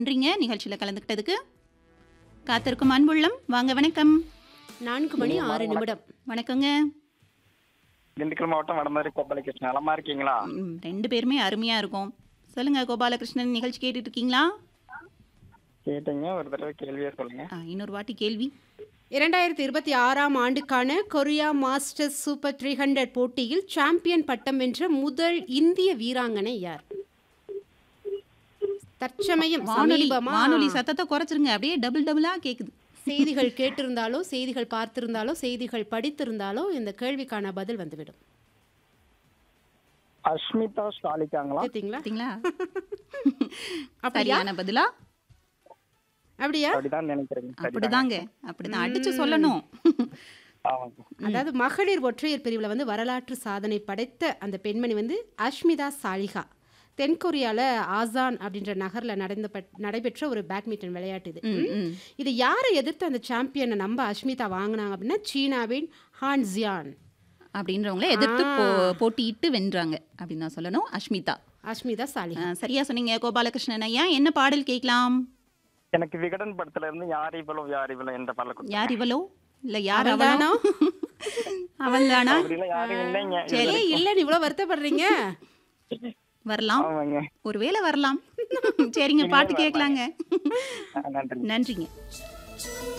நன்றிங்க நிகழ்ச்சியில் கலந்துக்கிட்டதுக்கு காத்திருக்கும் அன்புள்ளம் வாங்க வணக்கம் நான்கு மணி ஆறு நிமிடம் வணக்கங்க திண்டுக்கல் மாவட்டம் வடமதுரை கோபாலகிருஷ்ணன் நலமா இருக்கீங்களா ம், ரெண்டு பேருமே அருமையா இருக்கும் சொல்லுங்க கோபாலகிருஷ்ணன் நிகழ்ச்சி கேட்டுட்டு இருக்கீங்களா கேட்டீங்க ஒரு தடவை கேள்வியே சொல்லுங்க ஆ, இன்னொரு வாட்டி கேள்வி இரண்டாயிரத்தி இருபத்தி ஆறாம் ஆண்டுக்கான Korea masters super three hundred போட்டியில் சாம்பியன் பட்டம் வென்ற முதல் இந்திய வீராங்கனை யார் தற்சமயம் வானொலி சமீபமா வானொலி சத்தத்தை குறைச்சிருங்க அப்படியே டபுள் டபுளா கேக்குது செய்திகள் கேட்டிருந்தாலோ செய்திகள் பார்த்திருந்தாலோ செய்திகள் படித்திருந்தாலோ இந்த கேள்விக்கான பதில் வந்துவிடும் அஸ்மிதா ஸ்டாலிக்காங்களா பார்த்தீங்களா பாத்தீங்களா அப்படியா சரியான பதிலா அப்படியா அப்படிதான் நினைக்கிறேங்க சரிதாங்க. அப்படிதாங்க அப்படிதான் அடிச்சு சொல்லணும் ஆமாங்க அதாவது மகளிர் ஒற்றையர் பிரிவில் வந்து வரலாற்று சாதனை படைத்த அந்த பெண்மணி வந்து அஷ்மிதா சாலிகா தென்கொரியால ஆசான் அப்படின்ற நகர்ல நடந்த பட்- நடைபெற்ற ஒரு பேட்மிண்டன் விளையாட்டு இது ம், ம். இது யாரை எதிர்த்து அந்த சாம்பியனை நம்ம அஷ்மிதா வாங்கினாங்க அப்படின்னா சீனாவின் ஹான்சியான் அப்படின்றவங்கள எதிர்த்து போ போட்டியிட்டு வென்றாங்க அப்படின்னு தான் சொல்லணும் அஷ்மிதா அஷ்மிதா சாலிகா ஆ, சரியா சொன்னீங்க கோபாலகிருஷ்ணன் ஐயா என்ன பாடல் கேட்கலாம் எனக்கு விகடன் படத்துல இருந்து யார் இவ்வளோ யார் இவ்வளோ என்ற பாடல் கொடுத்தேன் யார் இவளோ இல்ல யார் அவள்தானோ? அவளோ அவள்தானா அப்படிலாம் யாரும் இல்லைங்க ஏய் இல்ல இவ்வளவு வருத்தப்படுறீங்க வரலாம் ஆமாங்க ஒருவேளை வரலாம் சரிங்க பாட்டு கேட்கலாங்க ஆ, நன்றி நன்றிங்க